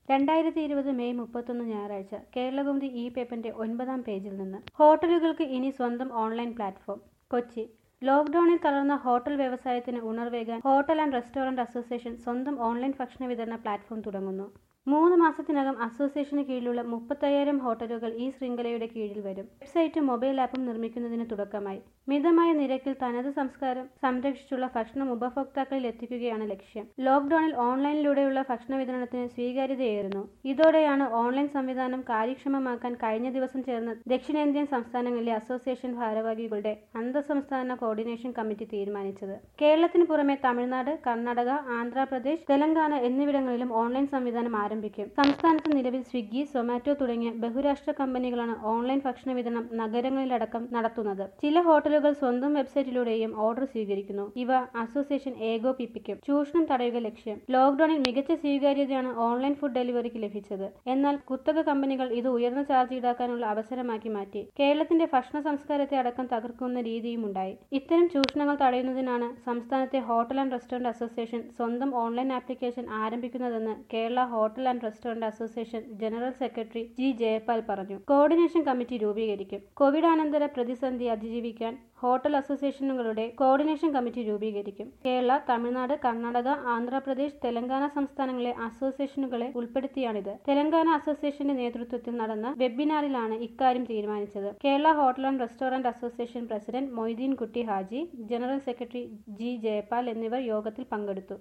രണ്ടായിരത്തി ഇരുപത് മെയ് മുപ്പത്തൊന്ന് ഞായറാഴ്ച കേരളകൗമുദി ഇ പേപ്പറിന്റെ ഒൻപതാം പേജിൽ നിന്ന് ഹോട്ടലുകൾക്ക് ഇനി സ്വന്തം ഓൺലൈൻ പ്ലാറ്റ്ഫോം കൊച്ചി ലോക്ഡൌണിൽ തളർന്ന ഹോട്ടൽ വ്യവസായത്തിന് ഉണർവേകാൻ ഹോട്ടൽ ആൻഡ് റെസ്റ്റോറന്റ് അസോസിയേഷൻ സ്വന്തം ഓൺലൈൻ ഭക്ഷണ വിതരണ പ്ലാറ്റ്ഫോം തുടങ്ങുന്നു മൂന്ന് മാസത്തിനകം അസോസിയേഷന് കീഴിലുള്ള മുപ്പത്തയ്യായിരം ഹോട്ടലുകൾ ഈ ശൃംഖലയുടെ കീഴിൽ വരും വെബ്സൈറ്റും മൊബൈൽ ആപ്പും നിർമ്മിക്കുന്നതിന് തുടക്കമായി മിതമായ നിരക്കിൽ തനത് സംസ്കാരം സംരക്ഷിച്ചുള്ള ഭക്ഷണം ഉപഭോക്താക്കളിൽ എത്തിക്കുകയാണ് ലക്ഷ്യം ലോക്ഡൌണിൽ ഓൺലൈനിലൂടെയുള്ള ഭക്ഷണ വിതരണത്തിന് സ്വീകാര്യതയേറുന്നു ഇതോടെയാണ് ഓൺലൈൻ സംവിധാനം കാര്യക്ഷമമാക്കാൻ കഴിഞ്ഞ ദിവസം ചേർന്ന ദക്ഷിണേന്ത്യൻ സംസ്ഥാനങ്ങളിലെ അസോസിയേഷൻ ഭാരവാഹികളുടെ അന്തർസംസ്ഥാന കോർഡിനേഷൻ കമ്മിറ്റി തീരുമാനിച്ചത് കേരളത്തിന് പുറമെ തമിഴ്നാട് കർണാടക ആന്ധ്രാപ്രദേശ് തെലങ്കാന എന്നിവിടങ്ങളിലും ഓൺലൈൻ സംവിധാനം ആരംഭിക്കും സംസ്ഥാനത്ത് നിലവിൽ സ്വിഗ്ഗി സൊമാറ്റോ തുടങ്ങിയ ബഹുരാഷ്ട്ര കമ്പനികളാണ് ഓൺലൈൻ ഭക്ഷണ വിതരണം നഗരങ്ങളിലടക്കം നടത്തുന്നത് ചില ഹോട്ടലുകൾ സ്വന്തം വെബ്സൈറ്റിലൂടെയും ഓർഡർ സ്വീകരിക്കുന്നു ഇവ അസോസിയേഷൻ ഏകോപിപ്പിക്കും ചൂഷണം തടയുക ലക്ഷ്യം ലോക്ഡൌണിൽ മികച്ച സ്വീകാര്യതയാണ് ഓൺലൈൻ ഫുഡ് ഡെലിവറിക്ക് ലഭിച്ചത് എന്നാൽ കുത്തക കമ്പനികൾ ഇത് ഉയർന്ന ചാർജ് ഈടാക്കാനുള്ള അവസരമാക്കി മാറ്റി കേരളത്തിന്റെ ഭക്ഷണ സംസ്കാരത്തെ അടക്കം തകർക്കുന്ന രീതിയും ഉണ്ടായി ഇത്തരം ചൂഷണങ്ങൾ തടയുന്നതിനാണ് സംസ്ഥാനത്തെ ഹോട്ടൽ ആൻഡ് റെസ്റ്റോറന്റ് അസോസിയേഷൻ സ്വന്തം ഓൺലൈൻ ആപ്ലിക്കേഷൻ ആരംഭിക്കുന്നതെന്ന് Kerala hotel and restaurant association general secretary G Jayapal പറഞ്ഞു കോർഡിനേഷൻ കമ്മിറ്റി രൂപീകരിക്കും കോവിഡാനന്തര പ്രതിസന്ധി അതിജീവിക്കാൻ ഹോട്ടൽ അസോസിയേഷനുകളുടെ കോർഡിനേഷൻ കമ്മിറ്റി രൂപീകരിക്കും കേരള തമിഴ്നാട് കർണാടക ആന്ധ്രാപ്രദേശ് തെലങ്കാന സംസ്ഥാനങ്ങളിലെ അസോസിയേഷനുകളെ ഉൾപ്പെടുത്തിയാണിത് തെലങ്കാന അസോസിയേഷന്റെ നേതൃത്വത്തിൽ നടന്ന വെബിനാറിലാണ് ഇക്കാര്യം തീരുമാനിച്ചത് Kerala hotel and restaurant association president Moideen Kutty Haji general secretary G Jayapal എന്നിവർ യോഗത്തിൽ പങ്കെടുത്തു